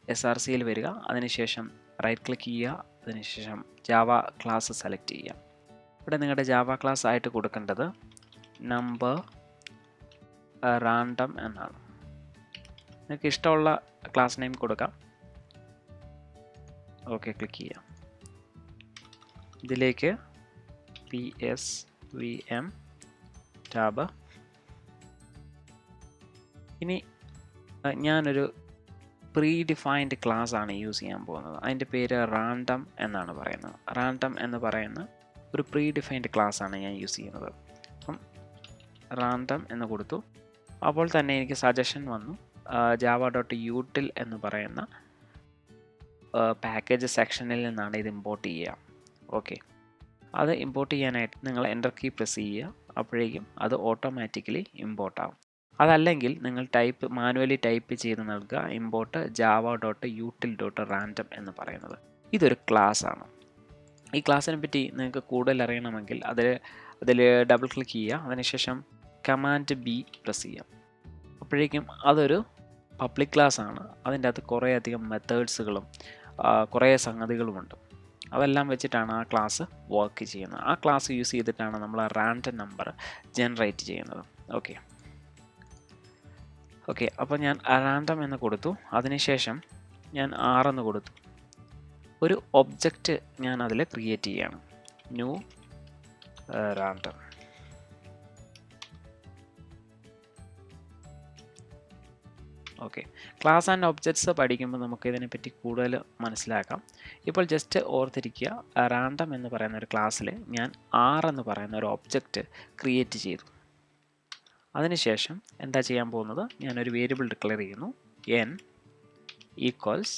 S R സിയിൽ വരിക അതിനുശേഷം റൈറ്റ് ക്ലിക്ക് ചെയ്യുക അതിനുശേഷം ജാവ ക്ലാസ് സെലക്ട് ചെയ്യുക ഇവിടെ നിങ്ങളുടെ ജാവ ക്ലാസ് ആയിട്ട് കൊടുക്കേണ്ടത് നമ്പർ റാൻഡം എന്നാണ് നിങ്ങൾക്ക് ഇഷ്ടമുള്ള ക്ലാസ് നെയിം കൊടുക്കാം ഓക്കെ ക്ലിക്ക് ചെയ്യാം ഇതിലേക്ക് P S V M tab ഇനി അഹ് ഞാനൊരു പ്രീ ഡിഫൈൻഡ് ക്ലാസ് ആണ് യൂസ് ചെയ്യാൻ പോകുന്നത് അതിൻ്റെ പേര് റാൻഡം എന്നാണ് പറയുന്നത് റാൻഡം എന്ന് പറയുന്ന ഒരു പ്രീ ഡിഫൈൻഡ് ക്ലാസ് ആണ് ഞാൻ യൂസ് ചെയ്യുന്നത് അപ്പം റാൻഡം എന്ന് കൊടുത്തു അപ്പോൾ തന്നെ എനിക്ക് സജഷൻ വന്നു ജാവ ഡോട്ട് യൂട്ടിൽ എന്ന് പറയുന്ന പാക്കേജ് സെക്ഷനിൽ നിന്നാണ് ഇത് ഇമ്പോർട്ട് ചെയ്യുക ഓക്കെ അത് ഇമ്പോർട്ട് ചെയ്യാനായിട്ട് നിങ്ങൾ എൻ്റർ കീ പ്രസ് ചെയ്യുക അപ്പോഴേക്കും അത് ഓട്ടോമാറ്റിക്കലി ഇമ്പോർട്ട് ആവും അതല്ലെങ്കിൽ നിങ്ങൾ ടൈപ്പ് മാനുവലി ടൈപ്പ് ചെയ്ത് നൽകുക import Java dot util dot random എന്ന് പറയുന്നത് ഇതൊരു ക്ലാസ് ആണ് ഈ ക്ലാസ്സിനെ പറ്റി നിങ്ങൾക്ക് കൂടുതൽ അറിയണമെങ്കിൽ അതിൽ അതിൽ ഡബിൾ ക്ലിക്ക് ചെയ്യുക അതിനുശേഷം കമാൻഡ് ബി പ്രസ് ചെയ്യാം അപ്പോഴേക്കും അതൊരു പബ്ലിക് ക്ലാസ് ആണ് അതിൻ്റെ അകത്ത് കുറേ അധികം മെത്തേഡ്സുകളും കുറേ സംഗതികളുമുണ്ട് അതെല്ലാം വെച്ചിട്ടാണ് ആ ക്ലാസ് വർക്ക് ചെയ്യുന്നത് ആ ക്ലാസ് യൂസ് ചെയ്തിട്ടാണ് നമ്മൾ ആ റാൻഡം നമ്പർ ജനറേറ്റ് ചെയ്യുന്നത് ഓക്കെ ഓക്കെ അപ്പോൾ ഞാൻ റാൻഡം എന്ന് കൊടുത്തു അതിനുശേഷം ഞാൻ ആറെന്ന് കൊടുത്തു ഒരു ഒബ്ജക്റ്റ് ഞാൻ അതിൽ ക്രിയേറ്റ് ചെയ്യാണ് new random okay class and objects പഠിക്കുമ്പോൾ നമുക്ക് ഇതിനെപ്പറ്റി കൂടുതൽ മനസ്സിലാക്കാം ഇപ്പോൾ ജസ്റ്റ് ഓർത്തിരിക്കുക റാൻഡം എന്ന് പറയുന്ന ഒരു ക്ലാസ്സിൽ ഞാൻ ആർ എന്ന് പറയുന്ന ഒരു ഒബ്ജക്റ്റ് ക്രിയേറ്റ് ചെയ്തു അതിനുശേഷം എന്താ ചെയ്യാൻ പോകുന്നത് ഞാനൊരു വേരിയബിൾ ഡിക്ലെയർ ചെയ്യുന്നു N equals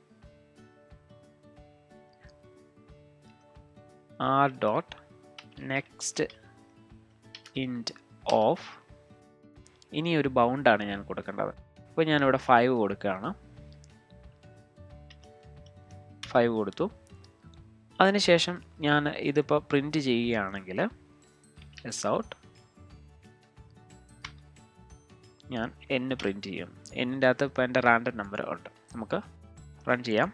R dot next int of ഇനി ഒരു ബൗണ്ടാണ് ഞാൻ കൊടുക്കേണ്ടത് അപ്പോൾ ഞാനിവിടെ ഫൈവ് കൊടുക്കുകയാണ് ഫൈവ് കൊടുത്തു അതിനുശേഷം ഞാൻ ഇതിപ്പോൾ പ്രിൻ്റ് ചെയ്യുകയാണെങ്കിൽ എസ് ഔട്ട് ഞാൻ എൻ പ്രിൻ്റ് ചെയ്യും എന്നിൻ്റെ അകത്ത് ഇപ്പോൾ എൻ്റെ റാൻഡം നമ്പർ ഉണ്ട് നമുക്ക് റൺ ചെയ്യാം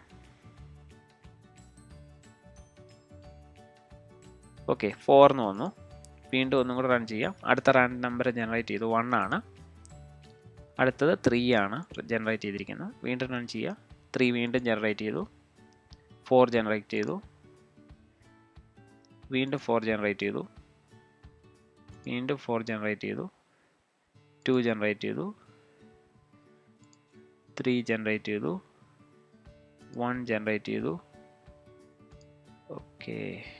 ഓക്കെ ഫോർ എന്ന് വന്നു വീണ്ടും ഒന്നും കൂടെ റൺ ചെയ്യാം അടുത്ത റാൻഡം നമ്പർ ജനറേറ്റ് ചെയ്തു വൺ ആണ് അടുത്തത് ത്രീ ആണ് ജനറേറ്റ് ചെയ്തിരിക്കുന്നത് വീണ്ടും റൺ ചെയ്യുക ത്രീ വീണ്ടും ജനറേറ്റ് ചെയ്തു ഫോർ ജനറേറ്റ് ചെയ്തു വീണ്ടും ഫോർ ജനറേറ്റ് ചെയ്തു വീണ്ടും ഫോർ ജനറേറ്റ് ചെയ്തു ടു ജനറേറ്റ് ചെയ്തു ത്രീ ജനറേറ്റ് ചെയ്തു വൺ ജനറേറ്റ് ചെയ്തു ഓക്കെ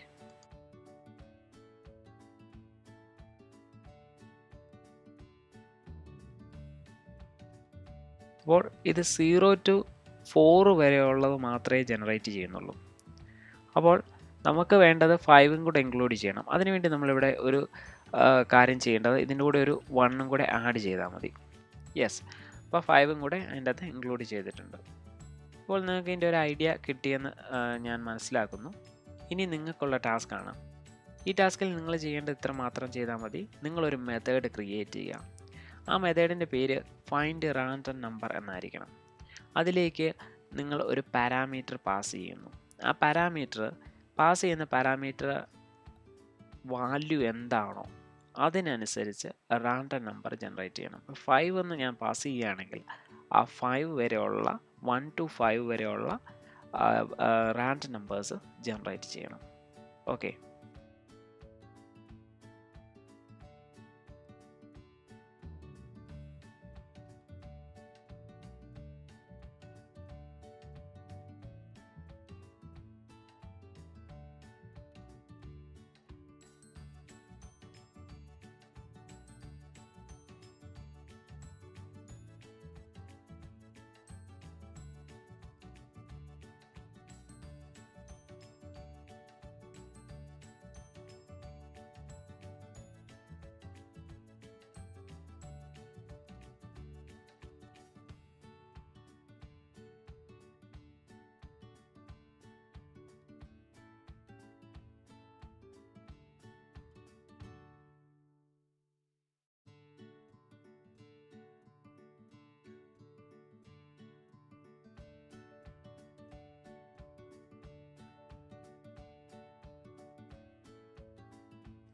അപ്പോൾ ഇത് സീറോ ടു ഫോർ വരെയുള്ളത് മാത്രമേ ജനറേറ്റ് ചെയ്യുന്നുള്ളൂ അപ്പോൾ നമുക്ക് വേണ്ടത് ഫൈവും കൂടെ ഇൻക്ലൂഡ് ചെയ്യണം അതിനുവേണ്ടി നമ്മളിവിടെ ഒരു കാര്യം ചെയ്യേണ്ടത് ഇതിൻ്റെ കൂടെ ഒരു വണ്ണും കൂടെ ആഡ് ചെയ്താൽ മതി യെസ് അപ്പോൾ ഫൈവും കൂടെ അതിൻ്റെ അകത്ത് ഇൻക്ലൂഡ് ചെയ്തിട്ടുണ്ട് അപ്പോൾ നിങ്ങൾക്ക് ഇതിൻ്റെ ഒരു ഐഡിയ കിട്ടിയെന്ന് ഞാൻ മനസ്സിലാക്കുന്നു ഇനി നിങ്ങൾക്കുള്ള ടാസ്ക്കാണ് ഈ ടാസ്കിൽ നിങ്ങൾ ചെയ്യേണ്ടത് ഇത്ര മാത്രം ചെയ്താൽ മതി നിങ്ങളൊരു മെത്തേഡ് ക്രിയേറ്റ് ചെയ്യുക ആ മെത്തേഡിൻ്റെ പേര് ഫൈൻഡ് റാൻഡം നമ്പർ എന്നായിരിക്കണം അതിലേക്ക് നിങ്ങൾ ഒരു പാരാമീറ്റർ പാസ് ചെയ്യുന്നു ആ പാരാമീറ്റർ പാസ് ചെയ്യുന്ന പാരാമീറ്റർ വാല്യൂ എന്താണോ അതിനനുസരിച്ച് റാൻഡം നമ്പർ ജനറേറ്റ് ചെയ്യണം ഫൈവ് എന്ന് ഞാൻ പാസ് ചെയ്യുകയാണെങ്കിൽ ആ ഫൈവ് വരെയുള്ള വൺ ടു ഫൈവ് വരെയുള്ള റാൻഡം നമ്പേഴ്സ് ജനറേറ്റ് ചെയ്യണം ഓക്കെ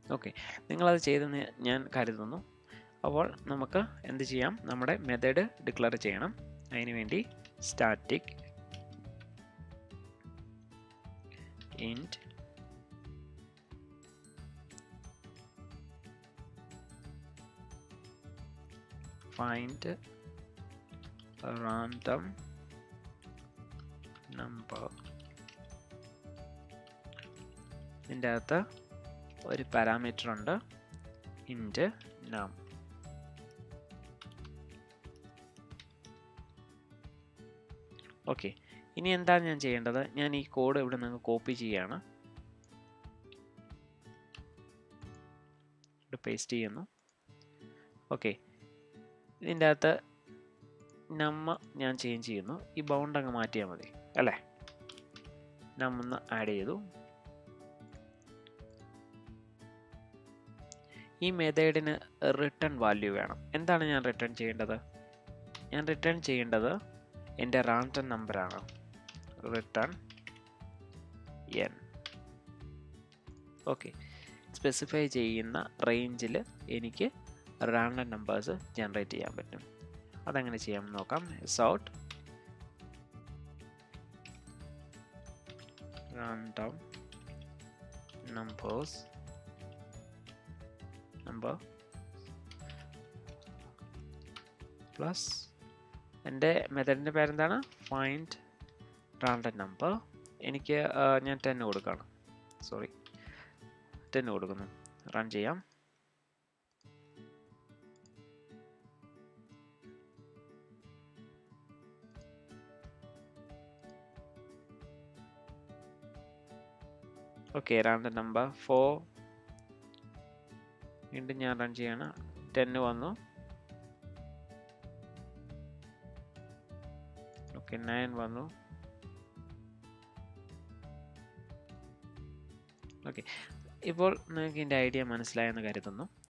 ഓക്കെ നിങ്ങളത് ചെയ്തെന്ന് ഞാൻ കരുതുന്നു അപ്പോൾ നമുക്ക് എന്ത് ചെയ്യാം നമ്മുടെ മെത്തേഡ് ഡിക്ലെയർ ചെയ്യണം അതിന് വേണ്ടി static int find random number ഇതിൻ്റെ അകത്ത് ഒരു പാരാമീറ്റർ ഉണ്ട് ഇൻറ്റ് നം ഓക്കെ ഇനി എന്താണ് ഞാൻ ചെയ്യേണ്ടത് ഞാൻ ഈ കോഡ് ഇവിടെ നിന്ന് കോപ്പി ചെയ്യാണ് ഇവിടെ പേസ്റ്റ് ചെയ്യുന്നു ഓക്കെ ഇതിൻ്റെ അകത്ത് നമ്മ ഞാൻ ചേഞ്ച് ചെയ്യുന്നു ഈ ബൗണ്ട് അങ്ങ് മാറ്റിയാൽ മതി അല്ലേ നമ്മൊന്ന് ആഡ് ചെയ്തു ഈ മെത്തേഡിന് റിട്ടേൺ വാല്യൂ വേണം എന്താണ് ഞാൻ റിട്ടേൺ ചെയ്യേണ്ടത് ഞാൻ റിട്ടേൺ ചെയ്യേണ്ടത് എൻ്റെ റാൻഡം നമ്പറാണ് റിട്ടേൺ എൻ ഓക്കെ സ്പെസിഫൈ ചെയ്യുന്ന റേഞ്ചിൽ എനിക്ക് റാൻഡം നമ്പേഴ്സ് ജനറേറ്റ് ചെയ്യാൻ പറ്റും അതെങ്ങനെ ചെയ്യാമെന്ന് നോക്കാം sout random numbers number plus എൻ്റെ മെത്തഡിൻ്റെ പേരെന്താണ് ഫൈൻഡ് റാൻഡം നമ്പർ എനിക്ക് ഞാൻ ടെൻ കൊടുക്കുകയാണ് സോറി ടെൻ കൊടുക്കുന്നു റൺ ചെയ്യാം ഓക്കെ റാൻഡം നമ്പർ ഫോർ വീണ്ടും ഞാൻ റൺ ചെയ്യാണ് ടെന്ന് വന്നു ഓക്കെ നയൻ വന്നു ഓക്കെ ഇപ്പോൾ നിങ്ങൾക്ക് ഇതിൻ്റെ ഐഡിയ മനസ്സിലായെന്ന് കരുതുന്നു